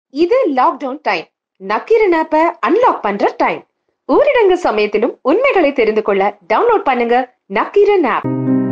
இது lockdown time Nakkheeran ஆப்பை unlock பண்ற டைம் ஊரடங்கு சமயத்திலும் உண்மைகளை தெரிந்து கொள்ள டவுன்லோட் பண்ணுங்க நக்கீரன் ஆப்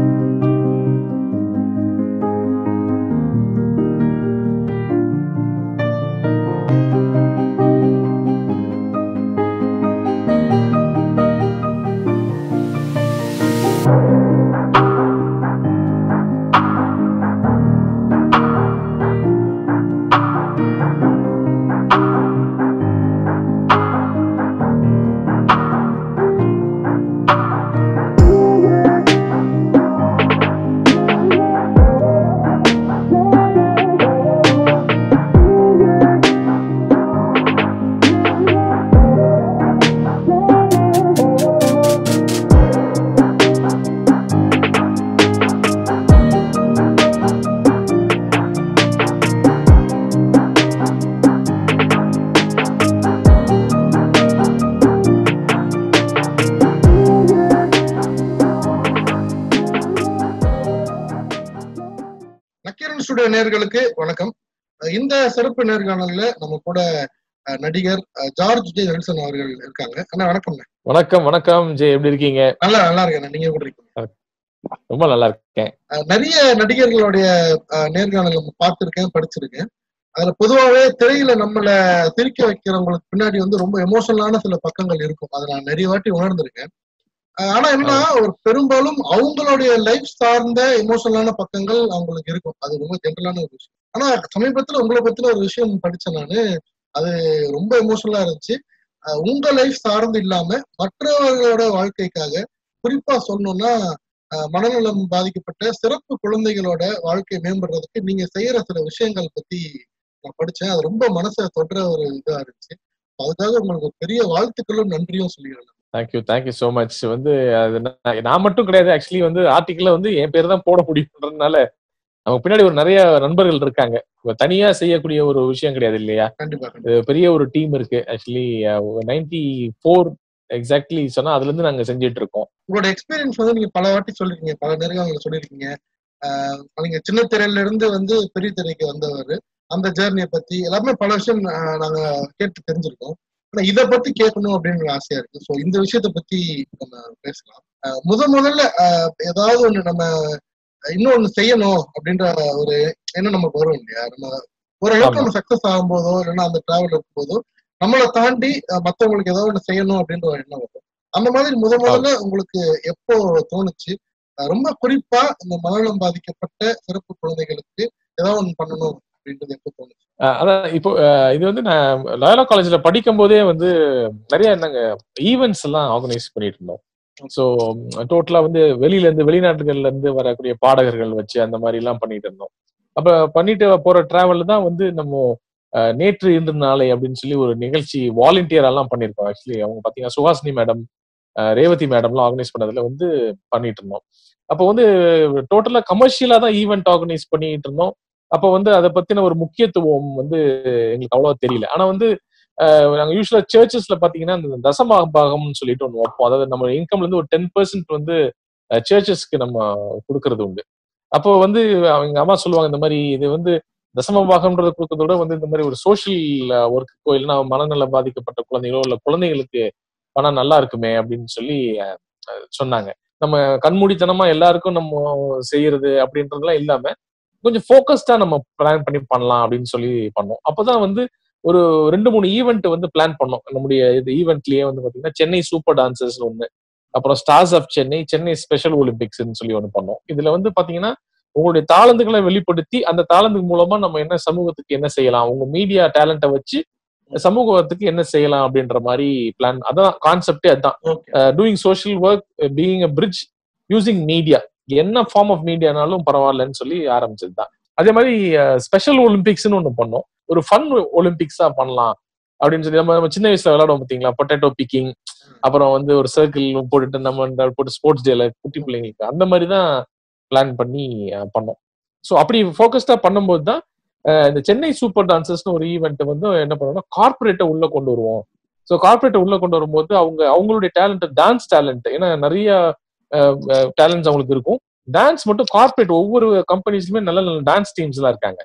நக்கீரன் ஸ்டுடியோ நேர்களுக்கு வணக்கம் அஹ் இந்த சிறப்பு நேர்காணல்ல நம்ம கூட அஹ், நடிகர் அஹ், ஜார்ஜ் ஜே நெல்சன் அவர்கள் இருக்காங்க அண்ணா வணக்கம் வணக்கம் வணக்கம் ஜெய் எப்படி இருக்கீங்க நல்லா நல்லா இருக்கேன் நீங்க எப்படி இருக்கீங்க ரொம்ப நல்லா இருக்கேன் அஹ், நிறைய நடிகர்களுடைய அஹ், நேர்காணல் நம்ம பார்த்திருக்கேன் படிச்சிருக்கேன் அதுல பொதுவாகவே திரையில நம்மள சிரிக்க வைக்கிறவங்களுக்கு பின்னாடி வந்து ரொம்ப எமோஷனலான சில பக்கங்கள் இருக்கும் அதை நான் நிறைய வாட்டி உணர்ந்திருக்கேன் அஹ், ஆனா என்னன்னா ஒரு பெரும்பாலும் அவங்களுடைய லைஃப் சார்ந்த எமோஷனலான பக்கங்கள் அவங்களுக்கு இருக்கும் அது ரொம்ப ஜென்ரலான ஒரு விஷயம் ஆனா சமீபத்துல உங்களை பத்தின ஒரு விஷயம் படிச்சேன் நானு அது ரொம்ப எமோஷனலா இருந்துச்சு அஹ், உங்க லைஃப் சார்ந்து இல்லாம மற்றவர்களோட வாழ்க்கைக்காக குறிப்பா சொல்லணும்னா அஹ், மனநலம் பாதிக்கப்பட்ட சிறப்பு குழந்தைகளோட வாழ்க்கை மேம்படுறதுக்கு நீங்க செய்யற சில விஷயங்கள் பத்தி நான் படிச்சேன் அது ரொம்ப மனசை தொடுற ஒரு இதா இருந்துச்சு அதுக்காக உங்களுக்கு ஒரு பெரிய வாழ்த்துக்களும் நன்றியும் சொல்லிடுறேன் தேங்க்யூ தேங்க்யூ ஸோ மச் வந்து அது நான் நான் மட்டும் கிடையாது ஆக்சுவலி வந்து ஆர்டிக்கல்ல வந்து என் பேர் தான் போட முடியுன்றதுனால நமக்கு பின்னாடி ஒரு நிறைய நண்பர்கள் இருக்காங்க இப்ப தனியா செய்யக்கூடிய ஒரு விஷயம் கிடையாது இல்லையா கண்டிப்பா கண்டிப்பா இது பெரிய ஒரு டீம் இருக்கு ஆக்சுவலி நைன்டி ஃபோர் எக்ஸாக்ட்லி சொன்னா அதுல இருந்து நாங்க செஞ்சுட்டு இருக்கோம் உங்களோட எக்ஸ்பீரியன்ஸ் வந்து நீங்க பல வாட்டி சொல்லிருக்கீங்க பல நேரங்கள் சொல்லியிருக்கீங்க ஆஹ் நீங்க சின்ன திரையில இருந்து வந்து பெரிய திரைக்கு வந்தவர் அந்த ஜேர்னியை பத்தி எல்லாமே பல விஷயம் ஆஹ் நாங்க கேட்டு தெரிஞ்சிருக்கோம் ஆனா இதை பத்தி கேட்கணும் அப்படின்னு ஆசையா இருக்கு ஸோ இந்த விஷயத்த பத்தி நம்ம பேசலாம் ஆஹ் முத முதல்ல ஆஹ் ஏதாவது ஒண்ணு நம்ம இன்னொன்னு செய்யணும் அப்படின்ற ஒரு எண்ணம் நமக்கு வரும் இல்லையா நம்ம ஓரளவுக்கு ஆமா. நம்ம சக்சஸ் ஆகும்போதோ இல்லைன்னா அந்த டிராவல் இருக்கும்போதோ நம்மளை தாண்டி ஆஹ் மத்தவங்களுக்கு ஏதாவது ஒண்ணு செய்யணும் அப்படின்ற ஒரு எண்ணம் வரும் அந்த மாதிரி முத முதல்ல உங்களுக்கு எப்போ தோணுச்சு அஹ் ரொம்ப குறிப்பா இந்த மனநலம் பாதிக்கப்பட்ட சிறப்பு குழந்தைகளுக்கு ஏதாவது ஒண்ணு பண்ணணும் அப்படின்றது எப்போ தோணுச்சு அஹ் அதான் இப்போ அஹ் இது வந்து நான் லயோலா காலேஜ்ல படிக்கும் போதே வந்து நிறைய நாங்க ஈவெண்ட்ஸ் எல்லாம் ஆர்கனைஸ் பண்ணிட்டு இருந்தோம் ஸோ டோட்டலா வந்து வெளியில இருந்து வெளிநாட்டுகள்ல இருந்து வரக்கூடிய பாடகர்கள் வச்சு அந்த மாதிரி எல்லாம் பண்ணிட்டு இருந்தோம் அப்ப பண்ணிட்டு போற டிராவல் தான் வந்து நம்ம அஹ், நேற்று இன்று நாளை அப்படின்னு சொல்லி ஒரு நிகழ்ச்சி வாலண்டியர் எல்லாம் பண்ணியிருக்கோம் ஆக்சுவலி அவங்க பாத்தீங்கன்னா சுஹாசினி மேடம் ரேவதி மேடம்லாம் ஆர்கனைஸ் பண்ணதுல வந்து பண்ணிட்டு இருந்தோம் அப்போ வந்து டோட்டலா கமர்ஷியலா தான் ஈவெண்ட் ஆர்கனைஸ் பண்ணிட்டு இருந்தோம் அப்போ வந்து அதை பத்தின ஒரு முக்கியத்துவம் வந்து எங்களுக்கு அவ்வளவா தெரியல ஆனா வந்து அஹ், நாங்க யூஸ்வலா சர்ச்சஸ்ல பாத்தீங்கன்னா இந்த தசமாபாகம்னு சொல்லிட்டு ஒன்று வைப்போம் அதாவது நம்ம இன்கம்ல இருந்து ஒரு டென் பெர்சன்ட் வந்து சர்ச்சஸ்க்கு நம்ம கொடுக்கறது உண்டு அப்போ வந்து அவங்க அம்மா சொல்லுவாங்க இந்த மாதிரி இது வந்து தசமபாகம்ன்றது கொடுக்கறத விட வந்து இந்த மாதிரி ஒரு சோஷியல் ஒர்க்குக்கோ இல்லைன்னா மனநல பாதிக்கப்பட்ட குழந்தைகளோ இல்ல குழந்தைகளுக்கு பண்ணா நல்லா இருக்குமே அப்படின்னு சொல்லி அஹ், அஹ், சொன்னாங்க நம்ம கண்மூடித்தனமா எல்லாருக்கும் நம்ம செய்யறது அப்படின்றதுலாம் இல்லாம கொஞ்சம் ஃபோக்கஸ்டா நம்ம பிளான் பண்ணி பண்ணலாம் அப்படின்னு சொல்லி பண்ணோம் அப்பதான் வந்து ஒரு ரெண்டு மூணு ஈவெண்ட் வந்து பிளான் பண்ணோம் நம்முடைய இது ஈவெண்ட்லயே வந்து பாத்தீங்கன்னா சென்னை சூப்பர் டான்சர்ஸ் ஒண்ணு அப்புறம் stars of Chennai Chennai special ஒலிம்பிக்ஸ்னு சொல்லி ஒண்ணு பண்ணோம் இதுல வந்து பாத்தீங்கன்னா உங்களுடைய தாளந்துகளை வெளிப்படுத்தி அந்த தாளந்து மூலமா நம்ம என்ன சமூகத்துக்கு என்ன செய்யலாம் உங்க மீடியா டேலண்ட்டை வச்சு சமூகத்துக்கு என்ன செய்யலாம் அப்படின்ற மாதிரி பிளான் அதான் கான்செப்டே அதான் okay doing social work being a bridge using media என்ன ஃபார்ம் ஆஃப் மீடியானாலும் பரவாயில்லன்னு சொல்லி ஆரம்பிச்சது தான் அதே மாதிரி ஸ்பெஷல் ஒலிம்பிக்ஸ்னு ஒண்ணு பண்ணோம் ஒரு ஃபன் ஒலிம்பிக்ஸா பண்ணலாம் அப்படின்னு சொல்லி நம்ம நம்ம சின்ன வயசுல விளையாடுவோம் பாத்தீங்களா பொட்டேட்டோ பிக்கிங் அப்புறம் வந்து ஒரு சர்க்கிள் போட்டுட்டு நம்ம இந்த போட்டு ஸ்போர்ட்ஸ் டேல குட்டி பிள்ளைங்களுக்கு அந்த மாதிரி தான் பிளான் பண்ணி அஹ், பண்ணோம் ஸோ அப்படி ஃபோக்கஸ்டா பண்ணும்போது தான் அஹ், இந்த சென்னை சூப்பர் டான்சர்ஸ்னு ஒரு ஈவெண்ட் வந்து என்ன பண்ணுவோம்னா கார்பரேட்டை உள்ள கொண்டு வருவோம் ஸோ கார்பரேட்டை உள்ள கொண்டு வரும்போது அவங்க அவங்களுடைய டேலண்ட் டான்ஸ் டேலண்ட் ஏன்னா நிறைய டேலண்ட்ஸ் அவங்களுக்கு இருக்கும் டான்ஸ் மட்டும் கார்பரேட் ஒவ்வொரு கம்பெனிஸ்லுமே நல்ல நல்ல டான்ஸ் டீம்ஸ் எல்லாம் இருக்காங்க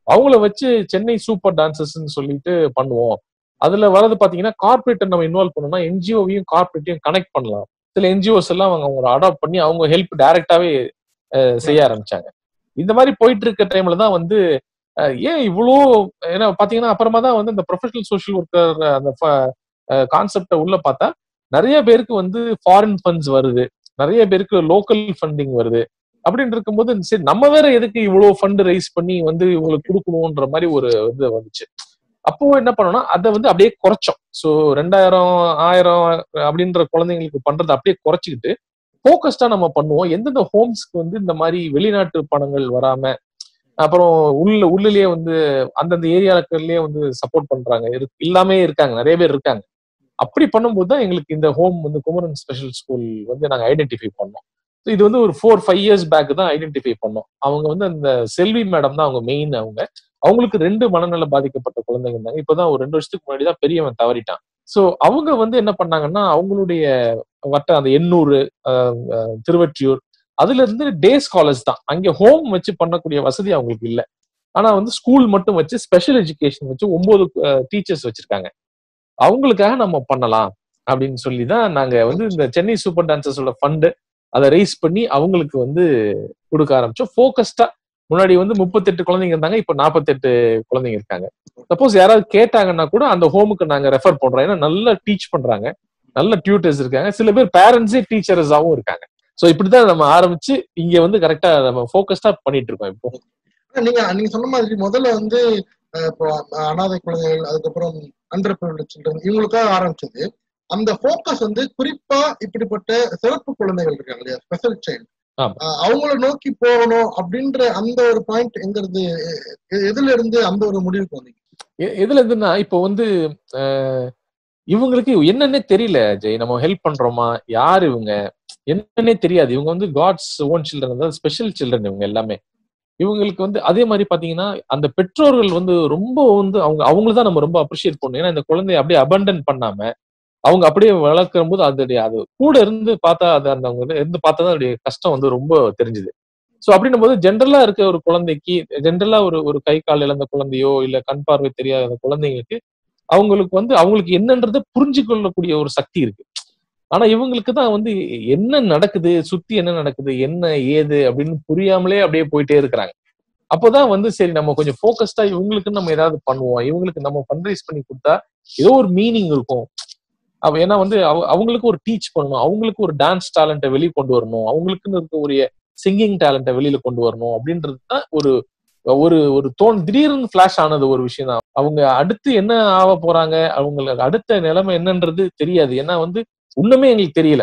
அவங்கள வச்சு சென்னை சூப்பர் டான்சர்ஸ்ன்னு சொல்லிட்டு பண்ணுவோம் அதுல வரது பாத்தீங்கன்னா கார்பரேட்டை நம்ம இன்வால்வ் பண்ணோம்னா என்ஜிஓவையும் கார்பரேட்டையும் கனெக்ட் பண்ணலாம் சில என்ஜிஓஸ் எல்லாம் அவங்க அவங்கள அடாப்ட் பண்ணி அவங்க ஹெல்ப் டைரக்டாவே செய்ய ஆரம்பிச்சாங்க இந்த மாதிரி போயிட்டு இருக்க டைம்ல தான் வந்து அஹ், ஏன் இவ்வளோ ஏன்னா பாத்தீங்கன்னா அப்புறமா தான் வந்து இந்த ப்ரொஃபஷனல் சோஷியல் ஒர்க்கர் அந்த கான்செப்டை உள்ள பார்த்தா நிறைய பேருக்கு வந்து ஃபாரின் ஃபண்ட்ஸ் வருது நிறைய பேருக்கு லோக்கல் ஃபண்டிங் வருது அப்படின்னு இருக்கும்போது சரி நம்ம வேற எதுக்கு இவ்வளவு ஃபண்ட் ரைஸ் பண்ணி வந்து இவங்களுக்கு கொடுக்கணும்ன்ற மாதிரி ஒரு இது வந்துச்சு அப்போ என்ன பண்ணோம்னா அதை வந்து அப்படியே குறைச்சோம் ஸோ ரெண்டாயிரம் ஆயிரம் அப்படின்ற குழந்தைங்களுக்கு பண்றதை அப்படியே குறைச்சிக்கிட்டு ஃபோக்கஸ்டா நம்ம பண்ணுவோம் எந்தெந்த ஹோம்ஸ்க்கு வந்து இந்த மாதிரி வெளிநாட்டு பணங்கள் வராம அப்புறம் உள்ள உள்ளிலேயே வந்து அந்தந்த ஏரியாக்கள்லயே வந்து சப்போர்ட் பண்றாங்க இரு- இல்லாமே இருக்காங்க நிறைய பேர் இருக்காங்க அப்படி பண்ணும்போது தான் எங்களுக்கு இந்த ஹோம் வந்து குமரன் ஸ்பெஷல் ஸ்கூல் வந்து நாங்க ஐடென்டிஃபை பண்ணோம் So இது வந்து ஒரு ஃபோர் ஃபைவ் இயர்ஸ் பேக் தான் ஐடென்டிஃபை பண்ணோம் அவங்க வந்து அந்த செல்வி மேடம் தான் அவங்க மெயின் அவங்க அவங்களுக்கு ரெண்டு மனநல பாதிக்கப்பட்ட குழந்தைங்க இருந்தாங்க இப்பதான் ஒரு ரெண்டு வருஷத்துக்கு முன்னாடி தான் பெரியவன் தவறிட்டான் சோ அவங்க வந்து என்ன பண்ணாங்கன்னா அவங்களுடைய வட்ட அந்த எண்ணூர் ஆஹ், ஆஹ், திருவொற்றியூர் அதுல இருந்து டே ஸ்காலர்ஸ் தான் அங்க ஹோம் வச்சு பண்ணக்கூடிய வசதி அவங்களுக்கு இல்ல ஆனா வந்து ஸ்கூல் மட்டும் வச்சு ஸ்பெஷல் எஜுகேஷன் வச்சு ஒன்பது டீச்சர்ஸ் வச்சிருக்காங்க அவங்களுக்காக நம்ம பண்ணலாம் அப்படின்னு சொல்லி தான் நாங்க வந்து இந்த சென்னை சூப்பர் டான்சர்ஸோட ஃபண்டு அதை ரைஸ் பண்ணி அவங்களுக்கு வந்து கொடுக்க ஆரம்பிச்சோம் ஃபோக்கஸ்டா முன்னாடி வந்து முப்பத்தெட்டு குழந்தைங்க இருந்தாங்க இப்ப நாற்பத்தெட்டு குழந்தைங்க இருக்காங்க சப்போஸ் யாராவது கேட்டாங்கன்னா கூட அந்த ஹோமுக்கு நாங்க ரெஃபர் பண்றோம் ஏன்னா நல்லா டீச் பண்றாங்க நல்ல டியூட்டர்ஸ் இருக்காங்க சில பேர் பேரண்ட்ஸே டீச்சர்ஸாவும் இருக்காங்க சோ இப்படிதான் நம்ம ஆரம்பிச்சு இங்க வந்து கரெக்டா நம்ம ஃபோக்கஸ்டா பண்ணிட்டு இருக்கோம் இப்போ ஆனா நீங்க நீங்க சொன்ன மாதிரி முதல்ல வந்து அஹ், இப்போ அஹ், அனாதை குழந்தைகள் அதுக்கப்புறம் அண்டர் சில்ட்ரன் இவங்களுக்காக ஆரம்பிச்சது அந்த ஃபோக்கஸ் வந்து குறிப்பா இப்படிப்பட்ட சிறப்பு குழந்தைகள் இருக்காங்க இல்லையா ஸ்பெஷல் சைல்டு ஆமா. அவங்கள நோக்கி போகணும் அப்படின்ற அந்த ஒரு பாயிண்ட் எங்கிறது எ- எதுல இருந்து அந்த ஒரு முடிவுக்கு வந்தீங்க எ- எதுல இருந்துன்னா இப்போ வந்து அஹ், இவங்களுக்கு என்னன்னே தெரியல ஜெய் நம்ம ஹெல்ப் பண்றோமா யார் இவங்க என்னன்னே தெரியாது இவங்க வந்து காட்ஸ் ஓன் சில்ட்ரன் அதாவது ஸ்பெஷல் சில்ட்ரன் இவங்க எல்லாமே இவங்களுக்கு வந்து அதே மாதிரி பாத்தீங்கன்னா அந்த பெற்றோர்கள் வந்து ரொம்ப வந்து அவங்க அவங்கள தான் நம்ம ரொம்ப அப்ரிஷியேட் பண்ணணும் ஏன்னா இந்த குழந்தைய அப்படியே அபண்டன் பண்ணாம அவங்க அப்படியே வளர்க்கும் போது அதோடைய அது கூட இருந்து பார்த்தா அது அந்த அவங்க இருந்து பார்த்தா தான் அதோடைய கஷ்டம் வந்து ரொம்ப தெரிஞ்சுது ஸோ அப்படின்னும் போது ஜென்ரலா இருக்க ஒரு குழந்தைக்கு ஜென்ரலா ஒரு ஒரு கை கால் இழந்த குழந்தையோ இல்ல கண் பார்வை தெரியாத குழந்தைங்களுக்கு அவங்களுக்கு வந்து அவங்களுக்கு என்னன்றதை புரிஞ்சு கொள்ளக்கூடிய ஒரு சக்தி இருக்கு ஆனா இவங்களுக்கு தான் வந்து என்ன நடக்குது சுத்தி என்ன நடக்குது என்ன ஏது அப்படின்னு புரியாமலே அப்படியே போயிட்டே இருக்கிறாங்க அப்போதான் வந்து சரி நம்ம கொஞ்சம் ஃபோக்கஸ்டா இவங்களுக்கு நம்ம ஏதாவது பண்ணுவோம் இவங்களுக்கு நம்ம ஃபண்ட்ரைஸ் பண்ணி கொடுத்தா ஏதோ ஒரு மீனிங் இருக்கும் அவ ஏன்னா வந்து அவ- அவங்களுக்கு ஒரு டீச் பண்ணணும் அவங்களுக்கு ஒரு டான்ஸ் டேலண்ட்டை வெளியே கொண்டு வரணும் அவங்களுக்குன்னு இருக்கக்கூடிய சிங்கிங் டேலண்ட்டை வெளியில கொண்டு வரணும் அப்படின்றது தான் ஒரு ஒரு ஒரு தோன் திடீர்னு ஃபிளாஷ் ஆனது ஒரு விஷயம் தான் அவங்க அடுத்து என்ன ஆக போறாங்க அவங்களுக்கு அடுத்த நிலைமை என்னன்றது தெரியாது ஏன்னா வந்து ஒண்ணுமே எங்களுக்கு தெரியல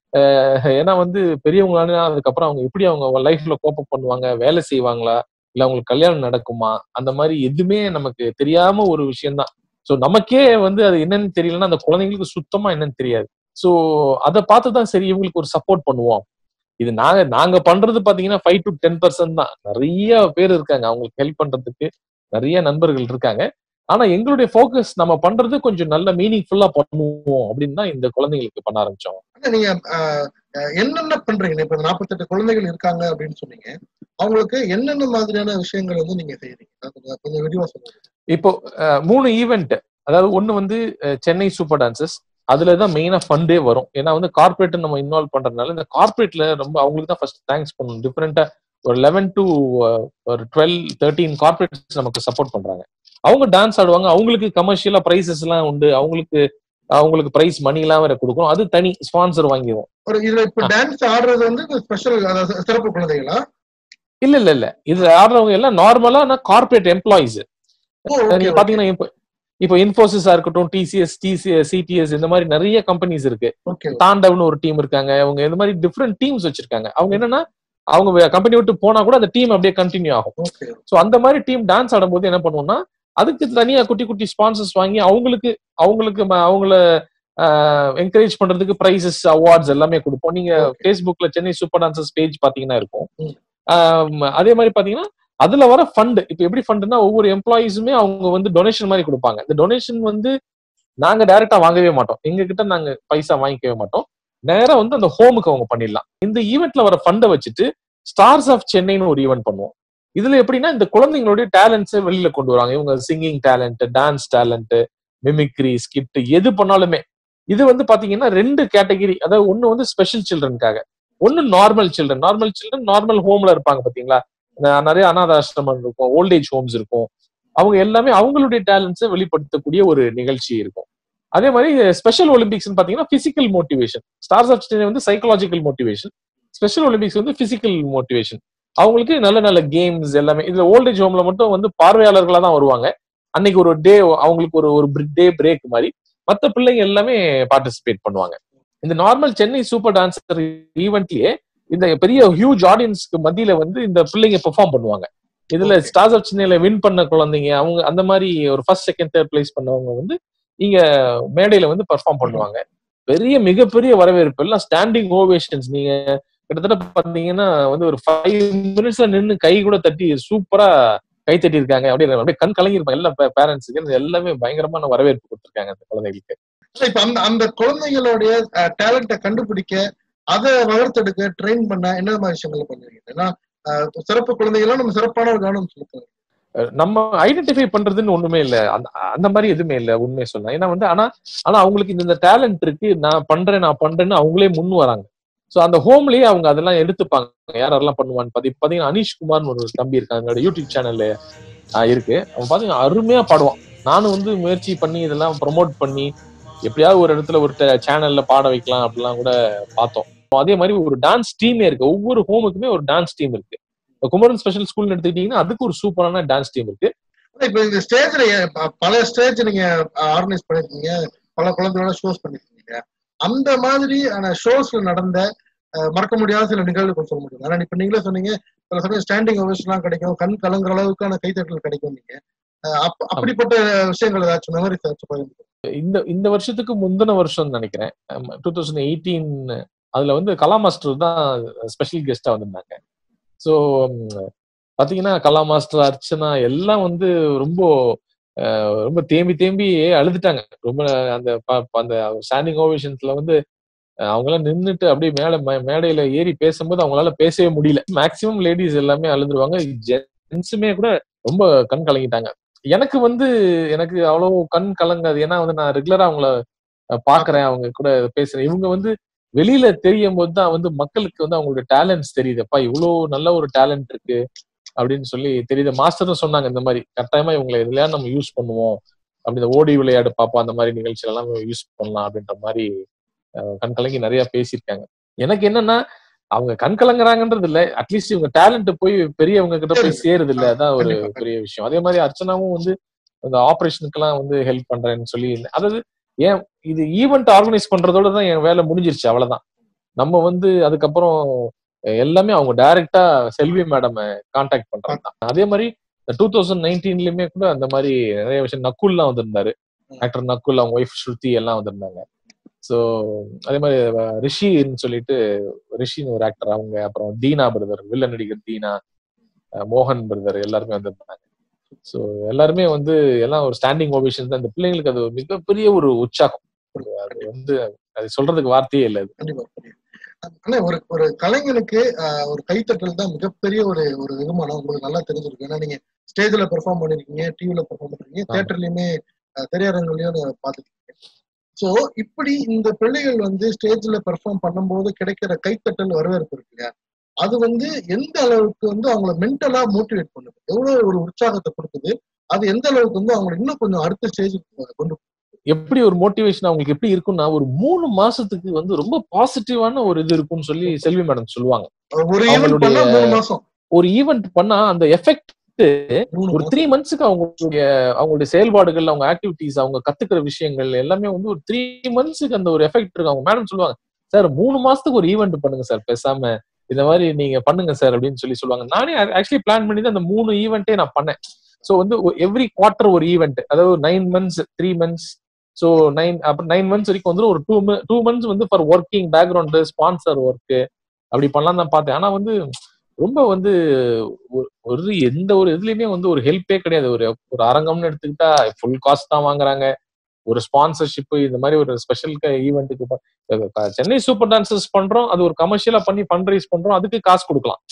அஹ் ஏன்னா வந்து பெரியவங்களான அதுக்கப்புறம் அவங்க எப்படி அவங்க லைஃப்ல கோப்பப் பண்ணுவாங்க வேலை செய்வாங்களா இல்ல அவங்களுக்கு கல்யாணம் நடக்குமா அந்த மாதிரி எதுவுமே நமக்கு தெரியாம ஒரு விஷயம்தான் சோ நமக்கே வந்து அது என்னன்னு தெரியலன்னா அந்த குழந்தைங்களுக்கு சுத்தமா என்னன்னு தெரியாது சோ அதை பார்த்து தான் சரி இவங்களுக்கு ஒரு சப்போர்ட் பண்ணுவோம் இது நாங்க நாங்க பண்றது பாத்தீங்கன்னா ஃபைவ் டு டென் பர்சன்ட் தான் நிறைய பேர் இருக்காங்க அவங்களுக்கு ஹெல்ப் பண்றதுக்கு நிறைய நண்பர்கள் இருக்காங்க ஆனா எங்களுடைய ஃபோக்கஸ் நம்ம பண்றது கொஞ்சம் நல்ல மீனிங்ஃபுல்லா பண்ணுவோம் அப்படின்னு தான் இந்த குழந்தைங்களுக்கு பண்ண ஆரம்பிச்சோம் ஆனா நீங்க அஹ், அஹ், என்னென்ன பண்றீங்க இப்ப நாற்பத்தெட்டு குழந்தைகள் இருக்காங்க அப்படின்னு சொன்னீங்க அவங்களுக்கு என்னென்ன மாதிரியான விஷயங்கள் வந்து நீங்க செய்யறீங்க அது கொஞ்சம் கொஞ்சம் விரிவா சொல்லுங்க இப்போ அஹ், மூணு ஈவெண்ட் அதாவது ஒண்ணு வந்து அஹ், சென்னை சூப்பர் டான்சஸ் அதுல தான் மெயினா ஃபண்டே வரும் ஏன்னா வந்து கார்பரேட் நம்ம இன்வால்வ் பண்றதுனால இந்த கார்பரேட்ல ரொம்ப அவங்களுக்கு தான் ஃபர்ஸ்ட் தேங்க்ஸ் பண்ணணும் டிஃப்ரெண்டா ஒரு லெவன் டு ஒரு டுவெல் தேர்ட்டீன் கார்பரேட்ஸ் நமக்கு சப்போர்ட் பண்றாங்க அவங்க டான்ஸ் ஆடுவாங்க அவங்களுக்கு கமர்ஷியலா பிரைசஸ் எல்லாம் உண்டு அவங்களுக்கு அவங்களுக்கு பிரைஸ் மணி எல்லாம் வேற கொடுக்கணும் அது தனி ஸ்பான்சர் வாங்கிடுவோம் ஒரு இதுல இப்ப டான்ஸ் ஆடுறது வந்து ஸ்பெஷல் சிறப்பு குழந்தைகளா இல்ல இல்ல இல்ல இதுல ஆடுறவங்க எல்லாம் நார்மலா கார்பரேட் எம்ப்ளாயிஸ் ஓ, okay, நீங்க okay. பாத்தீங்கன்னா இப்போ இப்போ இன்ஃபோசிஸா இருக்கட்டும் டிசிஎஸ் டிசிஎஸ் சிடிஎஸ் இந்த மாதிரி நிறைய கம்பெனிஸ் இருக்கு Okay, தாண்டவ்னு ஒரு டீம் இருக்காங்க அவங்க இந்த மாதிரி டிஃப்ரெண்ட் டீம்ஸ் வச்சிருக்காங்க அவங்க என்னன்னா அவங்க கம்பெனி விட்டு போனா கூட அந்த டீம் அப்படியே கண்டினியூ ஆகும் okay. சோ அந்த மாதிரி டீம் டான்ஸ் ஆடும்போது என்ன பண்ணுவோம்னா அதுக்கு தனியா குட்டி குட்டி ஸ்பான்சர்ஸ் வாங்கி அவங்களுக்கு அவங்களுக்கு ம- அவங்கள என்கரேஜ் பண்றதுக்கு பிரைசஸ் அவார்ட்ஸ் எல்லாமே கொடுப்போம் நீங்க Okay. Facebookல சென்னை சூப்பர் டான்சர்ஸ் பேஜ் பாத்தீங்கன்னா இருக்கும் ம். ஆம், அதே மாதிரி பாத்தீங்கன்னா அதுல வர ஃபண்ட் இப்ப எப்படி ஃபண்ட்னா ஒவ்வொரு எம்ப்ளாயிஸுமே அவங்க வந்து டொனேஷன் மாதிரி கொடுப்பாங்க இந்த டொனேஷன் வந்து நாங்க டைரக்டா வாங்கவே மாட்டோம் எங்க கிட்ட நாங்க பைசா வாங்கிக்கவே மாட்டோம் நேரா வந்து அந்த ஹோமுக்கு அவங்க பண்ணிடலாம் இந்த ஈவெண்ட்ல வர ஃபண்டை வச்சுட்டு ஸ்டார்ஸ் ஆஃப் சென்னைன்னு ஒரு ஈவெண்ட் பண்ணுவோம் இதுல எப்படின்னா இந்த குழந்தைங்களுடைய டேலண்ட்ஸை வெளியில கொண்டு வராங்க இவங்க singing talent dance talent mimicry skit எது பண்ணாலுமே இது வந்து பாத்தீங்கன்னா ரெண்டு கேட்டகரி அதாவது ஒண்ணு வந்து ஸ்பெஷல் சில்ட்ரனுக்காக ஒன்னு normal children normal children normal ஹோம்ல இருப்பாங்க பாத்தீங்களா ந- நிறைய அனாத ஆசிரமம் இருக்கும் ஓல்டேஜ் ஹோம்ஸ் இருக்கும் அவங்க எல்லாமே அவங்களுடைய டேலண்ட்ஸை வெளிப்படுத்தக்கூடிய ஒரு நிகழ்ச்சி இருக்கும் அதே மாதிரி ஸ்பெஷல் ஒலிம்பிக்ஸ் பாத்தீங்கன்னா பிசிக்கல் மோட்டிவேஷன் ஸ்டார்ஸ் ஆஃப் வந்து சைக்கலாஜிக்கல் மோட்டிவேஷன் ஸ்பெஷல் ஒலிம்பிக்ஸ் வந்து பிசிக்கல் மோட்டிவேஷன் அவங்களுக்கு நல்ல நல்ல கேம்ஸ் எல்லாமே இதுல ஓல்டேஜ் ஹோம்ல மட்டும் வந்து பார்வையாளர்களா தான் வருவாங்க அன்னைக்கு ஒரு டே அவங்களுக்கு ஒரு ஒரு டே பிரேக் மாதிரி மத்த பிள்ளைங்க எல்லாமே பார்ட்டிசிபேட் பண்ணுவாங்க இந்த நார்மல் சென்னை சூப்பர் டான்சர் ஈவெண்ட்லயே இந்த பெரிய ஹியூஜ் ஆடியன்ஸ்க்கு மத்தியில வந்து இந்த பிள்ளைங்க பெர்ஃபார்ம் பண்ணுவாங்க இதுல Okay. ஸ்டார்ஸ் ஆஃப் சென்னையில வின் பண்ண குழந்தைங்க அவங்க அந்த மாதிரி ஒரு ஃபர்ஸ்ட் செகண்ட் தேர்ட் பிளேஸ் பண்ணவங்க வந்து இங்க மேடையில வந்து பெர்ஃபார்ம் பண்ணுவாங்க பெரிய மிகப்பெரிய வரவேற்பு எல்லாம் ஸ்டாண்டிங் ஓவேஷன்ஸ் நீங்க கிட்டத்தட்ட பாத்தீங்கன்னா வந்து ஒரு ஃபைவ் மினிட்ஸ்ல நின்னு கை கூட தட்டி சூப்பரா கை தட்டி இருக்காங்க அப்படியே அப்படியே கண் கலங்கிருப்பாங்க எல்லா பேரண்ட்ஸுக்கு எல்லாமே பயங்கரமான வரவேற்பு கொடுத்திருக்காங்க அந்த குழந்தைகளுக்கு இப்ப அந்த அந்த குழந்தைங்களுடைய டேலண்ட கண்டுபிடிக்க அதை வளர்த்தெடுக்க ட்ரெயின் பண்ண என்ன மாதிரி விஷயங்கள் பண்ணுவீங்க ஏன்னா அஹ், சிறப்பு குழந்தைகளும் நம்ம சிறப்பான ஒரு கவனம் செலுத்தணும் அஹ் நம்ம ஐடென்டிஃபை பண்றதுன்னு ஒண்ணுமே இல்ல அந்த அந்த மாதிரி எதுவுமே இல்ல உண்மையை சொன்னா ஏன்னா வந்து ஆனா ஆனா அவங்களுக்கு இந்த டேலண்ட் இருக்கு நான் பண்றேன் நான் பண்றேன்னு அவங்களே முன் வராங்க சோ அந்த ஹோம்லயே அவங்க அதெல்லாம் எடுத்துப்பாங்க யார் யாரெல்லாம் பண்ணுவான்னு பாத்தி பாத்தீங்கன்னா அனீஷ் குமார்னு ஒரு தம்பி இருக்காங்க என்னோட யூடியூப் சேனல்ல இருக்கு அவன் பாத்தீங்கன்னா அருமையா பாடுவான் நானும் வந்து முயற்சி பண்ணி இதெல்லாம் ப்ரோமோட் பண்ணி எப்படியாவது ஒரு இடத்துல ஒரு சேனல்ல பாட வைக்கலாம் அப்படிலாம் கூட பார்த்தோம் அதே மாதிரி ஒரு டான்ஸ் டீமே இருக்கு ஒவ்வொரு ஹோமுக்குமே ஒரு டான்ஸ் டீம் இருக்கு இப்ப குமரன் ஸ்பெஷல் ஸ்கூல்னு எடுத்துக்கிட்டீங்கன்னா அதுக்கு ஒரு சூப்பரான டான்ஸ் டீம் இருக்கு இப்ப இந்த ஸ்டேஜ்ல பல ஸ்டேஜ் நீங்க ஆர்கனைஸ் பண்ணிருக்கீங்க பல குழந்தைகளோட ஷோஸ் பண்ணிருக்கீங்க அந்த மாதிரியான ஷோஸ்ல நடந்த அஹ், மறக்க முடியாத சில நிகழ்வு கொஞ்சம் சொல்ல முடியும் ஆனா இப்ப நீங்களே சொன்னீங்க சில சமயம் ஸ்டாண்டிங் ஓவேஷன் எல்லாம் கிடைக்கும் கண் கலங்குற அளவுக்கான கைத்தட்டல் கிடைக்கும் நீங்க அஹ், அப்ப- அப்படிப்பட்ட விஷயங்கள் ஏதாச்சும் மெமரி ஏதாச்சும் பகிர்ந்து இந்த இந்த வருஷத்துக்கு முந்தின வருஷம் நினைக்கிறேன் டூ தௌசண்ட் எயிட்டீன் அதுல வந்து கலா மாஸ்டர் தான் ஸ்பெஷல் கெஸ்டா வந்திருந்தாங்க ஸோ பாத்தீங்கன்னா கலா மாஸ்டர் அர்ச்சனா எல்லாம் வந்து ரொம்ப அஹ், ரொம்ப தேம்பி தேம்பி அழுதுட்டாங்க ரொம்ப அந்த ப- ப- அந்த ஸ்டாண்டிங் ஓவேஷன்ஸ்ல வந்து அஹ், அவங்க எல்லாம் நின்னுட்டு அப்படியே மேல மே- மேடையில ஏறி பேசும்போது அவங்களால பேசவே முடியல மேக்சிமம் லேடிஸ் எல்லாமே அழுதுருவாங்க ஜென்ஸுமே கூட ரொம்ப கண் கலங்கிட்டாங்க எனக்கு வந்து எனக்கு அவ்வளவு கண் கலங்காது ஏன்னா வந்து நான் ரெகுலரா அவங்கள அஹ், பாக்குறேன் அவங்க கூட பேசுறேன் இவங்க வந்து வெளியில தெரியும் போது தான் வந்து மக்களுக்கு வந்து அவங்களோட டேலண்ட்ஸ் தெரியுதுப்பா இவ்வளவு நல்ல ஒரு டேலண்ட் இருக்கு அப்படின்னு சொல்லி தெரியுது மாஸ்டரும் சொன்னாங்க இந்த மாதிரி கட்டாயமா இவங்களை எதுலயா நம்ம யூஸ் பண்ணுவோம் அப்படி இந்த ஓடி விளையாடு பாப்பா அந்த மாதிரி நிகழ்ச்சிகள் எல்லாம் யூஸ் பண்ணலாம் அப்படின்ற மாதிரி அஹ், கண் கலங்கி நிறைய பேசியிருக்காங்க எனக்கு என்னன்னா அவங்க கண் கலங்குறாங்கன்றது இல்ல அட்லீஸ்ட் இவங்க டேலண்ட் போய் பெரியவங்க கிட்ட போய் சேருது இல்ல அதான் ஒரு கண்டிப்பா. பெரிய விஷயம் அதே மாதிரி அர்ச்சனாவும் வந்து அந்த ஆபரேஷனுக்கெல்லாம் வந்து ஹெல்ப் பண்றேன்னு சொல்லி அதாவது ஏன் இது ஈவெண்ட் ஆர்கனைஸ் பண்றதோட தான் என் வேலை முடிஞ்சிருச்சு அவ்வளவுதான் நம்ம வந்து அதுக்கப்புறம் அஹ், எல்லாமே அவங்க டைரக்டா செல்வி மேடம் கான்டாக்ட் பண்றாங்க தான் அதே மாதிரி டூ தௌசண்ட் நைன்டீன்லயுமே கூட அந்த மாதிரி நிறைய விஷயம் நக்குல்லாம் வந்திருந்தாரு ஆக்டர் நக்குல் அவங்க ஒய்ஃப் ஸ்ருதி எல்லாம் வந்திருந்தாங்க ஸோ அதே மாதிரி அஹ், ரிஷின்னு சொல்லிட்டு ரிஷின்னு ஒரு ஆக்டர் அவங்க அப்புறம் தீனா பிரதர் வில்ல நடிகர் தீனா அஹ், மோகன் பிரதர் எல்லாருமே வந்திருந்தாங்க ஸோ எல்லாருமே வந்து எல்லாம் ஒரு ஸ்டாண்டிங் ஓவேஷன் தான் இந்த பிள்ளைங்களுக்கு அது ஒரு மிகப்பெரிய ஒரு உற்சாகம் அது வந்து அது சொல்றதுக்கு வார்த்தையே இல்லை அது கண்டிப்பா புரியுது. ஆனா ஒரு ஒரு கலைஞனுக்கு ஆஹ், ஒரு கைத்தட்டல் தான் மிகப்பெரிய ஒரு ஒரு வெகுமானம் உங்களுக்கு நல்லா தெரிஞ்சிருக்கு ஏன்னா நீங்க ஸ்டேஜ்ல பெர்ஃபார்ம் பண்ணிருக்கீங்க டிவில பெர்ஃபார்ம் பண்ணிருக்கீங்க ஆமா. தியேட்டர்லயுமே திரையரங்குலயும் பார்த்துருக்கீங்க சோ இப்படி இந்த பிள்ளைகள் வந்து ஸ்டேஜ்ல பெர்ஃபார்ம் பண்ணும்போது கிடைக்கிற கைத்தட்டல் வரவேற்பு இருக்கு இல்லையா அது வந்து எந்த அளவுக்கு வந்து அவங்கள மென்டலா மோட்டிவேட் பண்ணுது எவ்வளவு ஒரு உற்சாகத்தை கொடுக்குது அது எந்த அளவுக்கு வந்து அவங்களை இன்னும் கொஞ்சம் அடுத்த ஸ்டேஜுக்கு கொண்டு எப்படி ஒரு மோட்டிவேஷன் அவங்களுக்கு எப்படி இருக்கும்னா ஒரு மூணு மாசத்துக்கு வந்து ரொம்ப பாசிட்டிவான ஒரு இது இருக்கும்னு சொல்லி செல்வி மேடம் சொல்லுவாங்க போகுது. ஒரு ஈவெண்ட் அவங்களுடைய- பண்ணா மூணு மாசம் ஒரு ஈவெண்ட் பண்ணா அந்த எஃபெக்ட் மூணு ஒரு மாசம் த்ரீ மந்த்ஸ்க்கு அவங்களுடைய அவங்களுடைய செயல்பாடுகள் அவங்க ஆக்டிவிட்டிஸ் அவங்க கத்துக்கிற விஷயங்கள் எல்லாமே வந்து ஒரு த்ரீ மந்த்ஸ்க்கு அந்த ஒரு எஃபெக்ட் இருக்கு அவங்க மேடம் சொல்லுவாங்க சார் மூணு மாசத்துக்கு ஒரு ஈவெண்ட் பண்ணுங்க சார் பேசாம இந்த மாதிரி நீங்க பண்ணுங்க சார் அப்படின்னு சொல்லி சொல்லுவாங்க நானே ஆக்சுவலி பிளான் பண்ணி தான் அந்த மூணு ஈவெண்ட்டே நான் பண்ணேன் ஸோ வந்து எவ்ரி குவார்டர் ஒரு ஈவெண்ட் அதாவது nine months three months so nine அப்புறம் நைன் மந்த்ஸ் வரைக்கும் வந்து ஒரு டூ டூ மந்த்ஸ் வந்து for working background sponsor work அப்படி பண்ணலாம் தான் பார்த்தேன் ஆனா வந்து ரொம்ப வந்து ஒரு- ஒரு எந்த ஒரு இதுலயுமே வந்து ஒரு ஹெல்ப்பே கிடையாது ஒரு ஒரு அரங்கம்னு எடுத்துக்கிட்டா ஃபுல் காஸ்ட் தான் வாங்குறாங்க ஒரு ஸ்பான்சர்ஷிப் இந்த மாதிரி ஒரு ஸ்பெஷல் ஈவெண்ட்டுக்கு சென்னை சூப்பர் டான்சர்ஸ் பண்றோம் அது ஒரு கமர்ஷியலா பண்ணி ஃபண்ட் ரைஸ் பண்றோம் அதுக்கு காசு கொடுக்கலாம்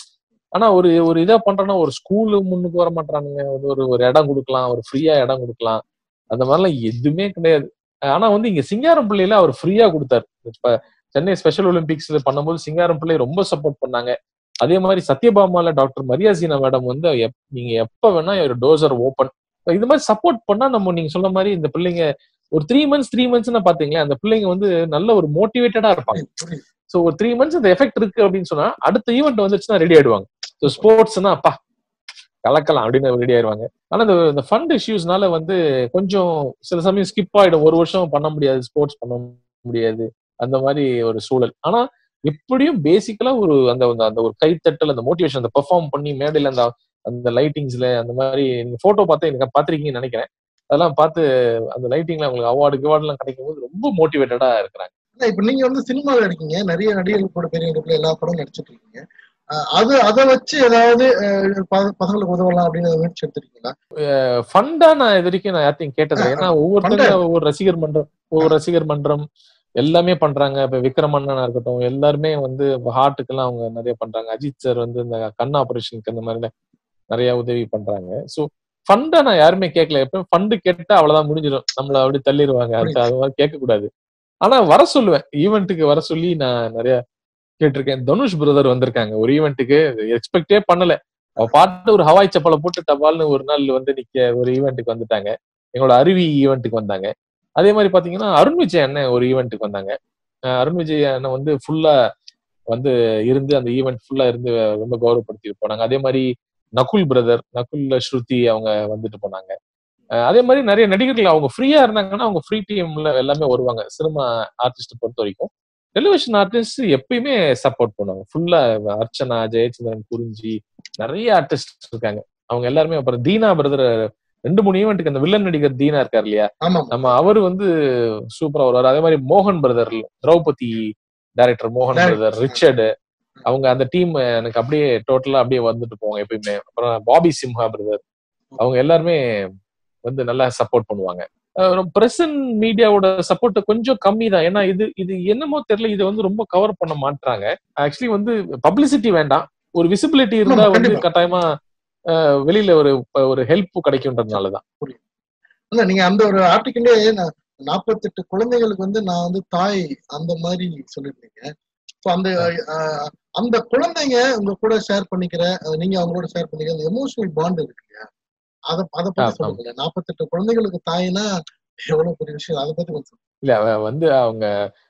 ஆனா ஒரு ஒரு இதா பண்றோம்னா ஒரு ஸ்கூலு முன்னுக்கு வர மாட்டானுங்க ஒரு ஒரு இடம் கொடுக்கலாம் ஒரு ஃப்ரீயா இடம் கொடுக்கலாம் அந்த மாதிரிலாம் எதுவுமே கிடையாது ஆனா வந்து இங்க சிங்காரம் பிள்ளையில அவர் ஃப்ரீயா கொடுத்தாரு இப்ப சென்னை ஸ்பெஷல் ஒலிம்பிக்ஸ்ல பண்ணும்போது சிங்காரம் பிள்ளை ரொம்ப சப்போர்ட் பண்ணாங்க அதே மாதிரி சத்யபாமால டாக்டர் மரியாசீனா மேடம் வந்து எப்- நீங்க எப்ப வேணா ஒரு டோசர் ஓபன் இது மாதிரி சப்போர்ட் பண்ணா நம்ம நீங்க சொன்ன மாதிரி இந்த பிள்ளைங்க ஒரு த்ரீ மந்த்ஸ் த்ரீ மந்த்ஸ்னா பாத்தீங்களா அந்த பிள்ளைங்க வந்து நல்ல ஒரு மோட்டிவேட்டடா இருப்பாங்க புரியுது. சோ ஒரு த்ரீ மந்த்ஸ் இந்த எஃபெக்ட் இருக்கு அப்படின்னு சொன்னா அடுத்த ஈவெண்ட் வந்துச்சுன்னா ரெடி ஆயிடுவாங்க ஸோ ஸ்போர்ட்ஸ்னா அப்பா கலக்கலாம் அப்படின்னு ரெடி ஆயிடுவாங்க ஆனா இந்த இந்த ஃபண்ட் இஷ்யூஸ்னால வந்து கொஞ்சம் சில சமயம் ஸ்கிப் ஆயிடும் ஒரு வருஷம் பண்ண முடியாது ஸ்போர்ட்ஸ் பண்ண முடியாது அந்த மாதிரி ஒரு சூழல் ஆனா எப்படியும் பேசிக்கலா ஒரு அந்த அந்த- அந்த ஒரு கைத்தட்டல் அந்த மோட்டிவேஷன் அந்த பெர்ஃபார்ம் பண்ணி மேடையில அந்த அந்த லைட்டிங்ஸ்ல அந்த மாதிரி நீங்க போட்டோ பார்த்து எனக்கு பாத்திருக்கீங்கன்னு நினைக்கிறேன் அதெல்லாம் பார்த்து அந்த லைட்டிங்ல அவங்களுக்கு அவார்டு கிவார்டு எல்லாம் கிடைக்கும் போது ரொம்ப மோட்டிவேட்டடா இருக்கிறாங்க இல்ல, இப்ப நீங்க வந்து சினிமாவில் இருக்கீங்க நிறைய நடிகர்கள் கூட பெரிய இடத்துல எல்லா படம் நடிச்சிட்டு இருக்கீங்க அஹ் அது அதை வச்சு ஏதாவது அஹ், ப- பசங்களுக்கு உதவலாம் அப்படின்னு முயற்சி எடுத்திருக்கீங்களா ஃபண்டா நான் இது வரைக்கும் நான் யார்ட்டையும் கேட்டது இல்ல. ஏன்னா ஒவ்வொருத்தங்க ஒவ்வொரு ரசிகர் மன்றம் ஒவ்வொரு ரசிகர் மன்றம் எல்லாமே பண்றாங்க இப்ப விக்ரம் அண்ணனா இருக்கட்டும் எல்லாருமே வந்து ஹார்ட்டுக்கு எல்லாம் அவங்க நிறைய பண்றாங்க அஜித் சார் வந்து இந்த கண் ஆபரேஷனுக்கு அந்த மாதிரி நிறைய உதவி பண்றாங்க சோ ஃபண்டா நான் யாருமே கேட்கல எப்பயும் ஃபண்டு கேட்டா அவ்வளவுதான் முடிஞ்சிடும் நம்மள அப்படி தள்ளிடுவாங்க அடுத்து அது மாதிரி கேட்க கூடாது ஆனா வர சொல்லுவேன் ஈவெண்ட்டுக்கு வர சொல்லி நான் நிறைய கேட்டிருக்கேன் தனுஷ் பிரதர் வந்திருக்காங்க ஒரு ஈவெண்ட்டுக்கு எக்ஸ்பெக்டே பண்ணல அவ பாட்டு ஒரு ஹவாய் செப்பலை போட்டு டபால்னு ஒரு நாள் வந்து நிக்க ஒரு ஈவெண்ட்டுக்கு வந்துட்டாங்க எங்களோட அருவி ஈவெண்ட்டுக்கு வந்தாங்க அதே மாதிரி பாத்தீங்கன்னா அருண் விஜய் அண்ணன் ஒரு ஈவெண்ட்டுக்கு வந்தாங்க அஹ் அருண் விஜய் அண்ணன் வந்து ஃபுல்லா வந்து இருந்து அந்த ஈவெண்ட் ஃபுல்லா இருந்து ரொம்ப கௌரவப்படுத்திட்டு போனாங்க அதே மாதிரி நகுல் பிரதர் நகுல் ஸ்ருதி அவங்க வந்துட்டு போனாங்க அஹ் அதே மாதிரி நிறைய நடிகர்கள் அவங்க ஃப்ரீயா இருந்தாங்கன்னா அவங்க ஃப்ரீ டீம்ல எல்லாமே வருவாங்க சினிமா ஆர்டிஸ்ட் பொறுத்த வரைக்கும் டெலிவிஷன் ஆர்டிஸ்ட் எப்பயுமே சப்போர்ட் பண்ணுவாங்க ஃபுல்லா அர்ச்சனா ஜெயச்சந்திரன் குறிஞ்சி நிறைய ஆர்டிஸ்ட் இருக்காங்க அவங்க எல்லாருமே அப்புறம் தீனா பிரதர் ரெண்டு மூணு ஈவெண்ட்டுக்கு அந்த வில்லன் நடிகர் தீனா இருக்கார் இல்லையா ஆமா நம்ம அவரு வந்து சூப்பரா வருவார் அதே மாதிரி மோகன் பிரதர் திரௌபதி டைரக்டர் மோகன் Direct- பிரதர் ரிச்சர்டு அவங்க அந்த டீம் எனக்கு அப்படியே டோட்டலா அப்படியே வந்துட்டு போவாங்க எப்பயுமே அப்புறம் பாபி சிம்ஹா பிரதர் அவங்க எல்லாருமே வந்து நல்லா சப்போர்ட் பண்ணுவாங்க பிரசன்ட் மீடியாவோட சப்போர்ட் கொஞ்சம் கம்மி தான் ஏன்னா இது இது என்னமோ தெரியல இதை வந்து ரொம்ப கவர் பண்ண மாட்டாங்க ஆக்சுவலி வந்து பப்ளிசிட்டி வேண்டாம் ஒரு விசிபிலிட்டி இருந்தா ஆமா, வந்து கண்டிப்பா. கட்டாயமா அஹ், வெளியில ஒரு ஒரு ஹெல்ப் கிடைக்கும்ன்றதுனாலதான் இல்ல நீங்க அந்த ஒரு ஆர்டிக்கலே நாற்பத்தெட்டு குழந்தைகளுக்கு வந்து நான் வந்து தாய் அந்த மாதிரி சொல்லிருந்தீங்க ஸோ அந்த அஹ், அந்த குழந்தைங்க உங்க கூட ஷேர் பண்ணிக்கிற அஹ், நீங்க அவங்களோட ஷேர் பண்ணிக்கிற அந்த எமோஷனல் பாண்ட் இருக்கு இல்லையா அத அத பத்தி ஆமா. சொல்லுங்க நாற்பத்தெட்டு குழந்தைகளுக்கு தாய்னா எவ்வளவு பெரிய விஷயம் அதை பத்தி கொஞ்சம் சொல்லுங்க. இல்ல அவ வந்து அவங்க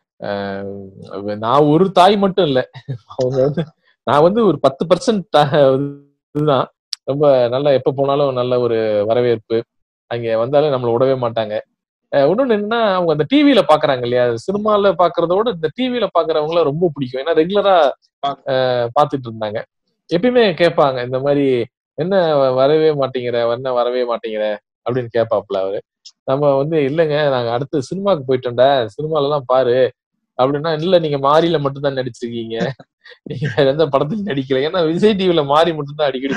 அஹ், நான் ஒரு தாய் மட்டும் இல்ல அவங்க வந்து நான் வந்து ஒரு பத்து பர்சன்ட் இதுதான் ரொம்ப நல்லா எப்ப போனாலும் நல்ல ஒரு வரவேற்பு அங்க வந்தாலும் நம்மள விடவே மாட்டாங்க அஹ், இன்னொன்னு என்னன்னா அவங்க அந்த டிவியில பாக்குறாங்க இல்லையா சினிமால பாக்குறத விட இந்த டிவியில பாக்குறவங்கள ரொம்ப பிடிக்கும் ஏன்னா ரெகுலரா பாத்துட்டு இருந்தாங்க எப்பயுமே கேட்பாங்க இந்த மாதிரி என்ன வரவே மாட்டேங்கிற என்ன வரவே மாட்டேங்கிற அப்படின்னு கேட்பாப்புல அவரு நம்ம வந்து இல்லைங்க நாங்க அடுத்து சினிமாக்கு போயிட்டோம்டா சினிமால எல்லாம் பாரு அப்படின்னா இல்ல நீங்க மாரியில மட்டும் தான் நடிச்சிருக்கீங்க நீங்க வேற எந்த படத்துலயும் நடிக்கல ஏன்னா விஜய் டிவில மாறி மட்டும் தான் அடிக்கடி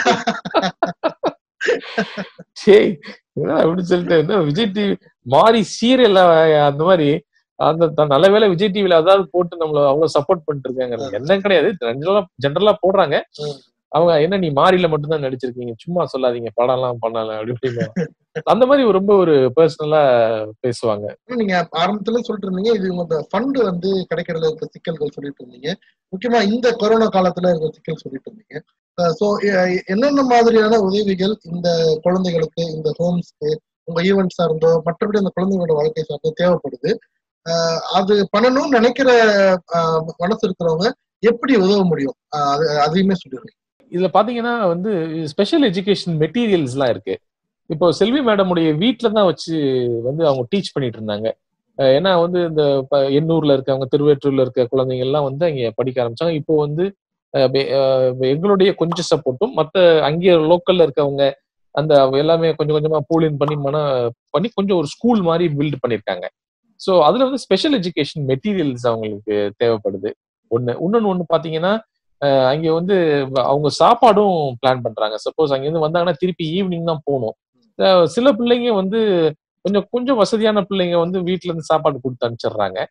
சரி என்ன அப்படி சொல்லிட்டு என்ன விஜய் டிவி மாறி சீரியல் அந்த மாதிரி அந்த த- நல்ல வேளை விஜய் டிவில அதாவது போட்டு நம்மள அவ்வளவு சப்போர்ட் பண்ணிட்டு இருக்காங்க என்ன கிடையாது ஜெனரலா ஜெனரலா போடுறாங்க ம். அவங்க என்ன நீ மாறில மட்டும் தான் நடிச்சிருக்கீங்க சும்மா சொல்லாதீங்க படம் எல்லாம் பண்ணல அப்படி இப்படின்னு அந்த மாதிரி ரொம்ப ஒரு பர்சனலா பேசுவாங்க நீங்க ஆரம்பத்துல சொல்லிட்டு இருந்தீங்க இது உங்க ஃபண்ட் வந்து கிடைக்கிறதுல இருக்க சிக்கல்கள் சொல்லிட்டு இருந்தீங்க முக்கியமா இந்த கொரோனா காலத்துல இருக்க சிக்கல் சொல்லிட்டு இருந்தீங்க ஸோ என்னென்ன மாதிரியான உதவிகள் இந்த குழந்தைகளுக்கு இந்த ஹோம்ஸ்க்கு உங்க ஈவெண்ட் சார்ந்தோ மற்றபடி அந்த குழந்தைகளோட வாழ்க்கை சார்ந்தோ தேவைப்படுது அஹ் அது பண்ணணும்னு நினைக்கிற அஹ், மனசு இருக்கிறவங்க எப்படி உதவ முடியும் அஹ் அது அதையுமே சொல்லிடுங்க இதுல பாத்தீங்கன்னா வந்து ஸ்பெஷல் எஜுகேஷன் மெட்டீரியல்ஸ் எல்லாம் இருக்கு இப்போ செல்வி மேடமுடைய வீட்ல தான் வச்சு வந்து அவங்க டீச் பண்ணிட்டு இருந்தாங்க அஹ் ஏன்னா வந்து இந்த ப- எண்ணூர்ல இருக்கவங்க திருவேற்றூர்ல இருக்க குழந்தைங்க எல்லாம் வந்து அங்க படிக்க ஆரம்பிச்சாங்க இப்போ வந்து அஹ் பே- அஹ் எங்களுடைய கொஞ்சம் சப்போர்ட்டும் மத்த அங்கே லோக்கல்ல இருக்கவங்க அந்த எல்லாமே கொஞ்சம் கொஞ்சமா பூலின் பண்ணி மன பண்ணி கொஞ்சம் ஒரு ஸ்கூல் மாதிரி பில்ட் பண்ணிருக்காங்க ஸோ அதுல வந்து ஸ்பெஷல் எஜுகேஷன் மெட்டீரியல்ஸ் அவங்களுக்கு தேவைப்படுது ஒண்ணு இன்னொன்னு ஒண்ணு பாத்தீங்கன்னா அஹ் அங்க வந்து வ- அவங்க சாப்பாடும் பிளான் பண்றாங்க சப்போஸ் அங்க இருந்து வந்தாங்கன்னா திருப்பி ஈவினிங் தான் போகணும் அஹ் சில பிள்ளைங்க வந்து கொஞ்சம் கொஞ்சம் வசதியான பிள்ளைங்க வந்து வீட்ல இருந்து சாப்பாடு கொடுத்து அனுப்பிச்சிடுறாங்க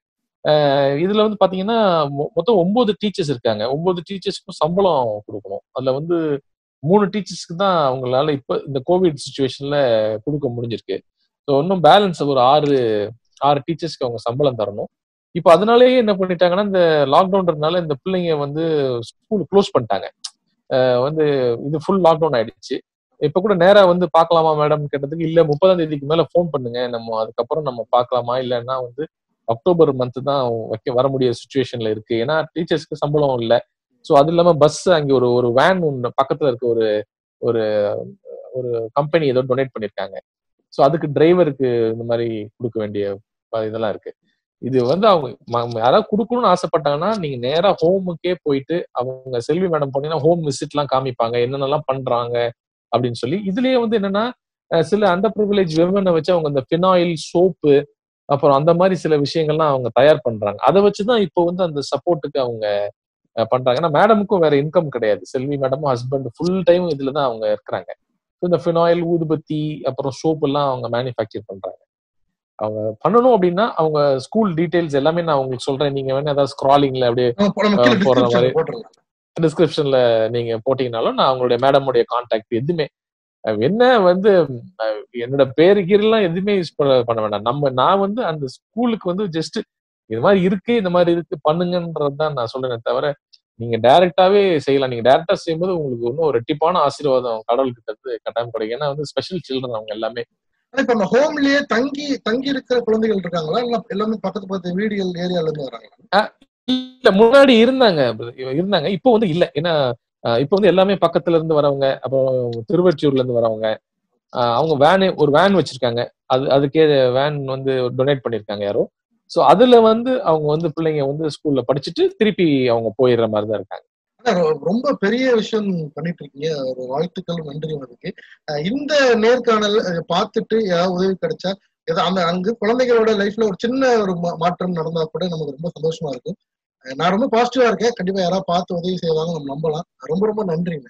அஹ் இதுல வந்து பாத்தீங்கன்னா மொ- மொத்தம் ஒன்பது டீச்சர்ஸ் இருக்காங்க ஒன்பது டீச்சர்ஸ்க்கும் சம்பளம் கொடுக்கணும் அதுல வந்து மூணு டீச்சர்ஸ்க்கு தான் அவங்களால இப்ப இந்த கோவிட் சுச்சுவேஷன்ல கொடுக்க முடிஞ்சிருக்கு ஸோ இன்னும் பேலன்ஸ் ஒரு ஆறு ஆறு டீச்சர்ஸ்க்கு அவங்க சம்பளம் தரணும் இப்போ அதனாலேயே என்ன பண்ணிட்டாங்கன்னா இந்த லாக்டவுன்றதுனால இந்த பிள்ளைங்க வந்து ஸ்கூல் க்ளோஸ் பண்ணிட்டாங்க அஹ் வந்து இது ஃபுல் லாக்டவுன் ஆயிடுச்சு இப்ப கூட நேரா வந்து பார்க்கலாமா மேடம் கேட்டதுக்கு இல்ல முப்பதாம் தேதிக்கு மேல ஃபோன் பண்ணுங்க நம்ம அதுக்கப்புறம் நம்ம பார்க்கலாமா இல்லைன்னா வந்து அக்டோபர் மந்த் தான் வைக்க வர முடிய சுச்சுவேஷன்ல இருக்கு ஏன்னா டீச்சர்ஸ்க்கு சம்பளம் இல்லை ஸோ அது இல்லாம பஸ் அங்கே ஒரு ஒரு வேன் ஒன்று பக்கத்துல இருக்க ஒரு ஒரு ஒரு கம்பெனி ஏதோ டொனேட் பண்ணிருக்காங்க ஸோ அதுக்கு டிரைவருக்கு இந்த மாதிரி கொடுக்க வேண்டிய ப- இதெல்லாம் இருக்கு இது வந்து அவங்க ம- யாராவது கொடுக்கணும்னு ஆசைப்பட்டாங்கன்னா நீங்க நேரா ஹோமுக்கே போயிட்டு அவங்க செல்வி மேடம் போனீங்கன்னா ஹோம் விசிட் எல்லாம் காமிப்பாங்க என்னென்னலாம் பண்றாங்க அப்படின்னு சொல்லி இதுலயே வந்து என்னன்னா அஹ் சில அண்டர் ப்ரிவிலேஜ் விமனை வச்சு அவங்க இந்த ஃபினாயில் சோப்பு அப்புறம் அந்த மாதிரி சில விஷயங்கள்லாம் அவங்க தயார் பண்றாங்க அதை வச்சுதான் இப்போ வந்து அந்த சப்போர்ட்டுக்கு அவங்க அஹ் பண்றாங்க ஏன்னா மேடமுக்கும் வேற இன்கம் கிடையாது செல்வி மேடமும் ஹஸ்பண்ட் ஃபுல் டைம் இதுல தான் அவங்க இருக்கிறாங்க So இந்த ஃபினாயில் ஊதுபத்தி அப்புறம் சோப் எல்லாம் அவங்க மேனுஃபேக்சர் பண்றாங்க அவங்க பண்ணணும் அப்படின்னா அவங்க ஸ்கூல் டீடைல்ஸ் எல்லாமே நான் உங்களுக்கு சொல்றேன் நீங்க வேணா ஏதாவது ஸ்க்ராலிங்ல அப்படியே நம்ம நம்ம கீழே ஆ, போடுற description மாதிரி. ல போட்டுடலாம் டிஸ்கிரிப்ஷன்ல நீங்க போட்டீங்கனாலும் நான் அவங்களுடைய மேடமுடைய கான்டாக்ட் எதுவுமே அஹ் என்ன வந்து அஹ் என்னோட பேரு கீரெல்லாம் எதுவுமே யூஸ் பண்ண பண்ண வேண்டாம் நம்ம நான் வந்து அந்த ஸ்கூலுக்கு வந்து ஜஸ்ட் இது மாதிரி இருக்கு இந்த மாதிரி இருக்கு பண்ணுங்கன்றது தான் நான் சொல்றேனே தவிர நீங்க டைரக்டாவே செய்யலாம் நீங்க டைரக்டா செய்யும்போது உங்களுக்கு இன்னும் ஒரு ரெட்டிப்பான ஆசீர்வாதம் கடவுள்கிட்ட இருந்து கட்டாயம் கிடைக்கும் ஏன்னா வந்து ஸ்பெஷல் சில்ட்ரன் அவங்க எல்லாமே ஆனா இப்ப நம்ம ஹோம்லயே தங்கி தங்கி இருக்கிற குழந்தைகள் இருக்காங்களா இல்ல எல்லாமே பக்கத்து பக்கத்து வீடுகள் ஏரியால இருந்து வராங்களா இல்ல முன்னாடி இருந்தாங்க இருந்தாங்க இப்போ வந்து இல்ல ஏன்னா அஹ் இப்போ வந்து எல்லாமே பக்கத்துல இருந்து வரவங்க அப்புறம் திருவொற்றியூர்ல இருந்து வரவங்க அஹ் அவங்க வேனு ஒரு வேன் வச்சிருக்காங்க அது அதுக்கே வேன் வந்து டொனேட் பண்ணிருக்காங்க யாரோ சோ அதுல வந்து அவங்க வந்து பிள்ளைங்க வந்து ஸ்கூல்ல படிச்சுட்டு திருப்பி அவங்க போயிடுற மாதிரி தான் இருக்காங்க ஆனா ரொ- ரொம்ப பெரிய விஷயம் பண்ணிட்டு இருக்கீங்க ஒரு வாழ்த்துக்கள் நன்றி அதுக்கு அஹ் இந்த நேர்காணல் அஹ் பார்த்துட்டு ஏதாவது உதவி கிடைச்சா ஏதோ அந்த அங்கு குழந்தைகளோட லைஃப்ல ஒரு சின்ன ஒரு மா- மாற்றம் நடந்தா கூட நமக்கு ரொம்ப சந்தோஷமா இருக்கும் அஹ் நான் ரொம்ப பாசிட்டிவா இருக்கேன் கண்டிப்பா யாராவது பார்த்து உதவி செய்வாங்க நம்ம நம்பலாம் ரொம்ப ரொம்ப நன்றிங்க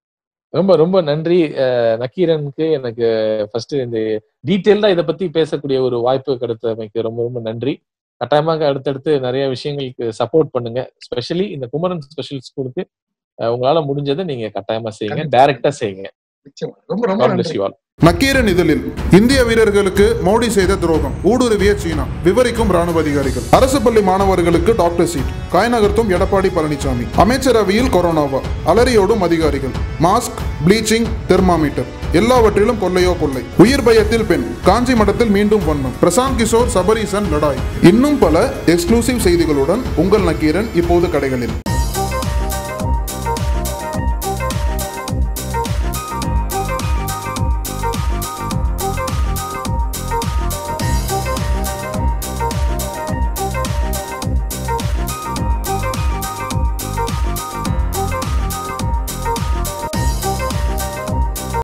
ரொம்ப ரொம்ப நன்றி அஹ் நக்கீரனுக்கு எனக்கு ஃபர்ஸ்ட் இந்த டீட்டெயில்டா இதை பத்தி பேசக்கூடிய ஒரு வாய்ப்பு கிடைத்தமைக்கு ரொம்ப ரொம்ப நன்றி கட்டாயமாக அடுத்தடுத்து நிறைய விஷயங்களுக்கு சப்போர்ட் பண்ணுங்க ஸ்பெஷலி இந்த குமரன் ஸ்பெஷல் ஸ்கூலுக்கு அஹ் உங்களால முடிஞ்சதை நீங்க கட்டாயமா செய்யுங்க கண்டிப்பா. டைரக்டா செய்யுங்க நிச்சயமா ரொம்ப ரொம்ப God bless நன்றி you all. நக்கீரன் இதழில் இந்திய வீரர்களுக்கு மோடி செய்த துரோகம் ஊடுருவிய சீனா விவரிக்கும் ராணுவ அதிகாரிகள் அரசு பள்ளி மாணவர்களுக்கு டாக்டர் சீட் காய் நகர்த்தும் எடப்பாடி பழனிசாமி அமைச்சரவையில் கொரோனாவா அலறியோடும் அதிகாரிகள் மாஸ்க் ப்ளீச்சிங் தெர்மாமீட்டர் எல்லாவற்றிலும் கொள்ளையோ கொள்ளை உயிர் பயத்தில் பெண் காஞ்சி மடத்தில் மீண்டும் வன்மம் பிரசாந்த் கிஷோர் சபரீசன் லடாய் இன்னும் பல எக்ஸ்க்ளூசிவ் செய்திகளுடன் உங்கள் நக்கீரன் இப்போது கடைகளில்